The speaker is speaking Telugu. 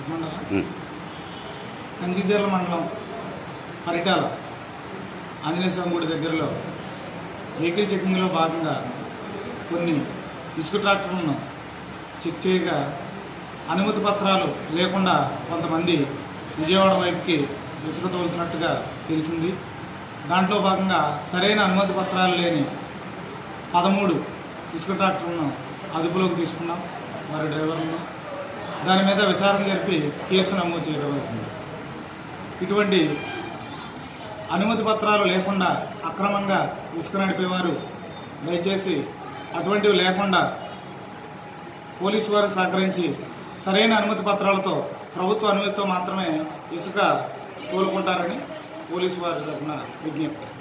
మండలం ఉమ్. కంచిచర్ల మండలం పరిటాల ఆంజనేయ స్వామి గుడి దగ్గరలో వెహికల్ చెకింగ్లో భాగంగా కొన్ని ఇసుక ట్రాక్టర్లను చెక్ చేయగా అనుమతి పత్రాలు లేకుండా కొంతమంది విజయవాడ వైపుకి ఇసుక తోలుతున్నట్టుగా తెలిసింది దాంట్లో భాగంగా సరైన అనుమతి పత్రాలు లేని పదమూడు ఇసుక ట్రాక్టర్లను అదుపులోకి తీసుకున్నాం వారి డ్రైవర్లను దాని మీద విచారణ జరిపి కేసు నమోదు చేయబడుతుంది ఇటువంటి అనుమతి పత్రాలు లేకుండా అక్రమంగా ఇసుక నడిపేవారు దయచేసి అటువంటివి లేకుండా పోలీసు వారు సహకరించి సరైన అనుమతి పత్రాలతో ప్రభుత్వ అనుమతితో మాత్రమే ఇసుక తోలుకుంటారని పోలీసు వారి తరఫున విజ్ఞప్తి